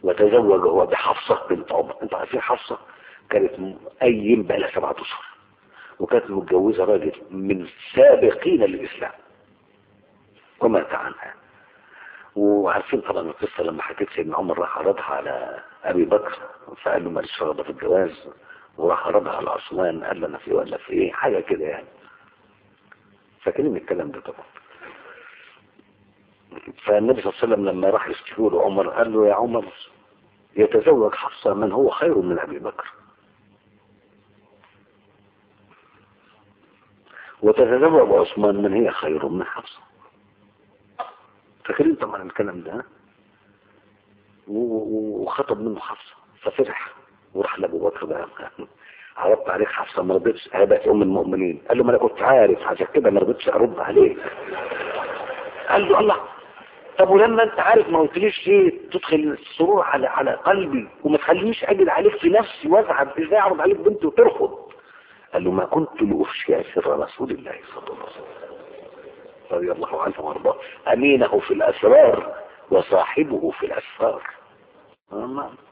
وتزوج هو بحفصة بنت عمر انتوا عارفين حفصة كانت أيم بقى لها سبعة أشهر وكانت متجوزة راجل من سابقين الإسلام ومات عنها وعارفين طبعا القصة لما حكيت سيدنا عمر راح عرضها على أبي بكر فقال له ماليش رغبة في الجواز وراح عرضها على عثمان قال له أنا في ولا في إيه حاجة كده يعني فاكرين الكلام ده طبعا فالنبي صلى الله عليه وسلم لما راح يشتكوا له عمر قال له يا عمر يتزوج حفصة من هو خير من أبي بكر وتتزوج عثمان من هي خير من حفصة فاكرين طبعا الكلام ده وخطب منه حفصة ففرح وراح لابو بكر بقى عرضت عليك حفصة ما رضيتش هبقت ام المؤمنين قال له ما انا كنت عارف عشان كده ما رضيتش ارد عليك قال له الله طب ولما انت عارف ما قلتليش ليه تدخل السرور على على قلبي وما تخلينيش اجد عليك في نفسي وازعل ازاي اعرض عليك بنتي وترفض قال له ما كنت لافشي سر رسول الله صلى الله عليه وسلم رضي الله عنه وارضاه امينه في الاسرار وصاحبه في الاسفار